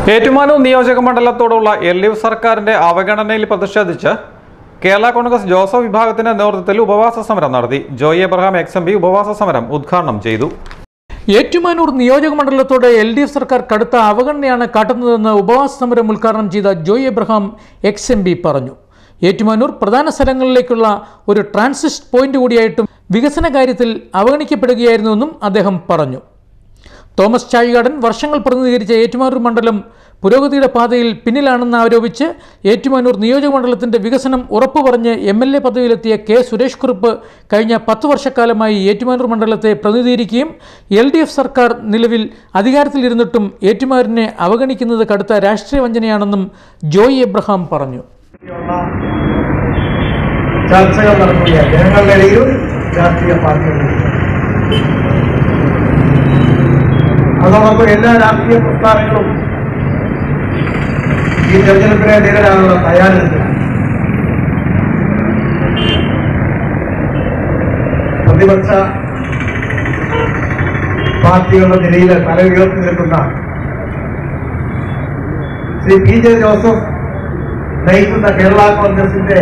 ഏറ്റുമാനൂർ നിയോജക മണ്ഡലത്തോടുള്ള L D F സർക്കാരിന്റെ അവഗണനയിൽ പ്രതിഷേധിച്ച് കേരള കോൺഗ്രസ് ജോസഫ് വിഭാഗത്തിന്റെ നേതൃത്വത്തിൽ ഉപവാസ സമരം നടത്തി Joy Abraham ex M P ഉപവാസ സമരം ഉദ്ഘാടനം ചെയ്തു ഏറ്റുമാനൂർ നിയോജക മണ്ഡലത്തോട് എൽ ഡി എഫ് സർക്കാർ കടുത്ത അവഗണനയാണ് കാട്ടുന്നതെന്ന് ഉപവാസ സമരം ഉദ്ഘാടനം ചെയ്ത Joy Abraham ex M P പറഞ്ഞു ഏറ്റുമാനൂർ പ്രധാന സ്ഥലങ്ങളിലേക്കുള്ള ഒരു ട്രാൻസിസ്റ്റ് പോയിന്റ് കൂടിയായിട്ടും വികസന കാര്യത്തിൽ അവഗണിക്കപ്പെടുകയായിരുന്നുവെന്നും അദ്ദേഹം പറഞ്ഞു തോമസ് ചാഴികാടൻ വർഷങ്ങൾ പ്രതിനിധീകരിച്ച ഏറ്റുമാനൂർ മണ്ഡലം പുരോഗതിയുടെ പാതയിൽ പിന്നിലാണെന്ന് ആരോപിച്ച് ഏറ്റുമാനൂർ നിയോജക മണ്ഡലത്തിന്റെ വികസനം ഉറപ്പു പറഞ്ഞ് എം എൽ എ പദവിയിലെത്തിയ കെ സുരേഷ് കുറുപ്പ് കഴിഞ്ഞ പത്ത് വർഷക്കാലമായി ഏറ്റുമാനൂർ മണ്ഡലത്തെ പ്രതിനിധീകരിക്കുകയും എൽ ഡി എഫ് സർക്കാർ നിലവിൽ അധികാരത്തിലിരുന്നിട്ടും ഏറ്റുമാനൂരിനെ അവഗണിക്കുന്നത് കടുത്ത രാഷ്ട്രീയ വഞ്ചനയാണെന്നും ജോയ് എബ്രഹാം പറഞ്ഞു ചർച്ചകൾ നടക്കുകയാണ് ജനങ്ങളുടെ ഇടയിലും രാഷ്ട്രീയ പാർട്ടികളിലും അതോടൊപ്പം എല്ലാ രാഷ്ട്രീയ പ്രസ്ഥാനങ്ങളും ഈ തെരഞ്ഞെടുപ്പിനെ നേരിടാനുള്ള തയ്യാറെടുപ്പിലാണ് പ്രതിപക്ഷ പാർട്ടികളുടെ നിലയിൽ തല ഉയർത്തി നിൽക്കുന്ന ശ്രീ പി ജെ ജോസഫ് നയിക്കുന്ന കേരള കോൺഗ്രസിന്റെ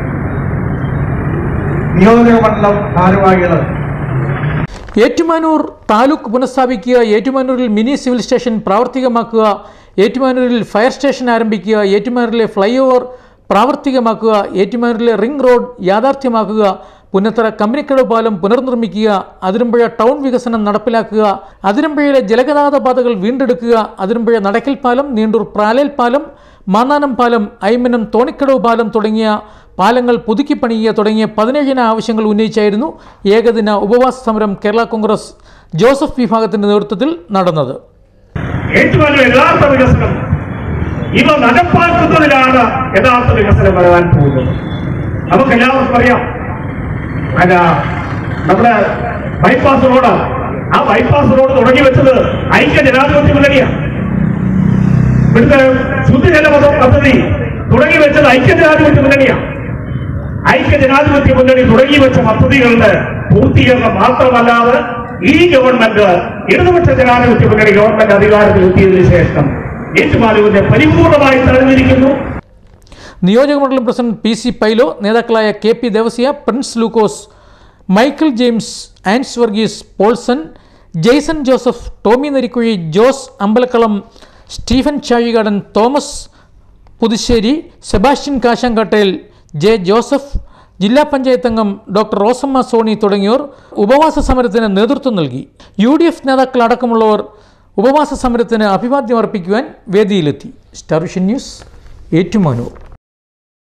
നിയോജക മണ്ഡലം ഭാരവാഹികൾ ഏറ്റുമാനൂർ താലൂക്ക് പുനഃസ്ഥാപിക്കുക ഏറ്റുമാനൂരിൽ മിനി സിവിൽ സ്റ്റേഷൻ പ്രാവർത്തികമാക്കുക ഏറ്റുമാനൂരിൽ ഫയർ സ്റ്റേഷൻ ആരംഭിക്കുക ഏറ്റുമാനൂരിലെ ഫ്ലൈ ഓവർ പ്രാവർത്തികമാക്കുക ഏറ്റുമാനൂരിലെ റിംഗ് റോഡ് യാഥാർത്ഥ്യമാക്കുക പുന്നത്തറ കമ്പനിക്കടവ് പാലം പുനർനിർമ്മിക്കുക അതിരമ്പുഴ ടൗൺ വികസനം നടപ്പിലാക്കുക അതിരമ്പുഴയിലെ ജലഗതാഗത പാതകൾ വീണ്ടെടുക്കുക അതിരമ്പുഴ നടക്കൽ പാലം നീണ്ടൂർ പ്രാലേൽ പാലം മാന്നാനം പാലം ഐമനം തോണിക്കടവ് പാലം തുടങ്ങിയ പാലങ്ങൾ പുതുക്കിപ്പണിയുക തുടങ്ങിയ പതിനേഴിന ആവശ്യങ്ങൾ ഉന്നയിച്ചായിരുന്നു ഏകദിന ഉപവാസ സമരം കേരള കോൺഗ്രസ് ജോസഫ് വിഭാഗത്തിന്റെ നേതൃത്വത്തിൽ നടന്നത് ഏറ്റുമാനൂർ യഥാർത്ഥ വികസനം ഇവ നടപ്പാക്കുന്നതിലാണ് യഥാർത്ഥ വികസനം വരാൻ പോകുന്നത് നമുക്ക് എല്ലാവർക്കും അറിയാം അല്ല നമ്മുടെ ബൈപ്പാസ് റോഡ് ആ ബൈപ്പാസ് റോഡ് തുടങ്ങി വെച്ചത് ഐക്യ ജനാധിപത്യ മുന്നണിയാണ് ഇവിടുത്തെ ശുദ്ധജല പദ്ധ- പദ്ധതി തുടങ്ങി വെച്ചത് ഐക്യ ജനാധിപത്യ മുന്നണിയാണ് ഐക്യ ജനാധിപത്യ മുന്നണി തുടങ്ങി വെച്ച പദ്ധതികളുടെ പൂർത്തീകരണം മാത്രമല്ലാതെ ഈ ഗവൺമെന്റ് ഇടതുപക്ഷ ജനാധിപത്യ മുന്നണി ഗവൺമെന്റ് അധികാരത്തിൽ എത്തിയതിനു ശേഷം ഏറ്റുമാനൂരിനെ പരിപൂർണമായി തടഞ്ഞിരിക്കുന്നു നിയോജക മണ്ഡലം പ്രസിഡന്റ് പി സി പൈലോ നേതാക്കളായ K P Devasya Prince Lukose Michael James Ans Varghese Polson Jaison Joseph Tomy Narikuzhi Jose Ambalakkalam Stephen Chazhikadan Thomas Puthussery Sebastian Kashankattel J Joseph ജില്ലാ പഞ്ചായത്ത് അംഗം ഡോക്ടർ റോസമ്മ സോണി തുടങ്ങിയവർ ഉപവാസ സമരത്തിന് നേതൃത്വം നൽകി യു ഡി എഫ് നേതാക്കൾ അടക്കമുള്ളവർ ഉപവാസ സമരത്തിന് അഭിവാദ്യം അർപ്പിക്കുവാൻ വേദിയിലെത്തി സ്റ്റാർ വിഷൻ ന്യൂസ് ഏറ്റുമാനൂർ